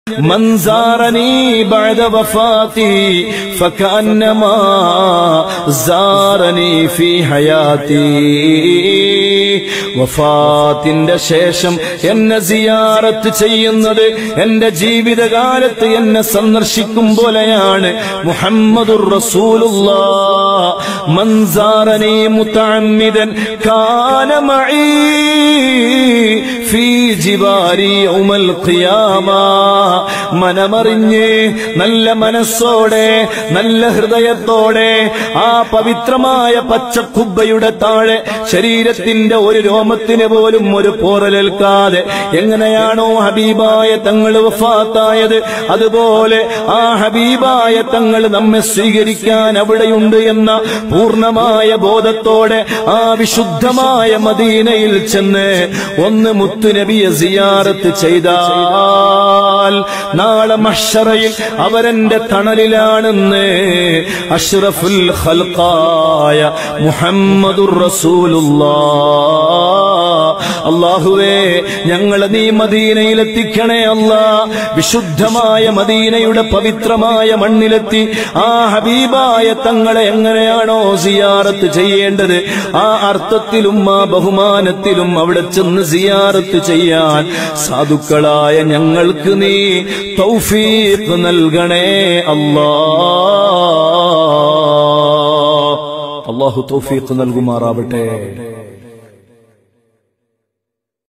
من زارني بعد وفاتي فكأنما زارني في حياتي വഫാത്തിന്റെ ശേഷം എന്നെ സിയാറത്ത് ചെയ്യുന്നത് എന്റെ ജീവിതകാലത്ത് എന്നെ സന്ദർശിക്കും പോലെയാണ് മുഹമ്മദുർ റസൂലുള്ളാ മൻസാറനി മുതഅമ്മിദൻ കാന മഈ ഫീ ജിവാരി യൗമൽ ഖിയാമ മനമറിഞ്ഞ് നല്ല മനസ്സോടെ നല്ല ഹൃദയത്തോടെ ആ പവിത്രമായ പച്ചക്കുബ്ബയുടെ താഴെ ശരീരത്തിന്റെ ഒരു രോമത്തിന് പോലും ഒരു പോറലേൽക്കാതെ എങ്ങനെയാണോ ഹബീബായ തങ്ങൾ വഫാത്തായത് അതുപോലെ ആ ഹബീബായ തങ്ങൾ നമ്മെ സ്വീകരിക്കാൻ അവിടെയുണ്ട് എന്ന പൂർണ്ണമായ ബോധത്തോടെ ആ വിശുദ്ധമായ മദീനയിൽ ചെന്ന് ഒന്ന് മുത്തുനബിയെ സിയാറത്ത് ചെയ്താൽ നാളെ മഷറയിൽ അവരെന്റെ തണലിലാണെന്ന് അഷ്റഫുൽ ഖൽഖായ മുഹമ്മദുർ റസൂലുള്ളാ അള്ളാഹുവേ ഞങ്ങളെ നീ മദീനയിലെത്തിക്കണേ അല്ല വിശുദ്ധമായ മദീനയുടെ പവിത്രമായ മണ്ണിലെത്തി ആ ഹബീബായ തങ്ങളെ എങ്ങനെയാണോ സിയാറത്ത് ചെയ്യേണ്ടത് ആ അർത്ഥത്തിലും ആ ബഹുമാനത്തിലും അവിടെ ചെന്ന് സിയാറത്ത് ചെയ്യാൻ സാധുക്കളായ ഞങ്ങൾക്ക് നീ തൗഫീഖ് നൽകണേ അല്ലാ അള്ളാഹു തൗഫീഖ് നൽകുമാറാവട്ടെ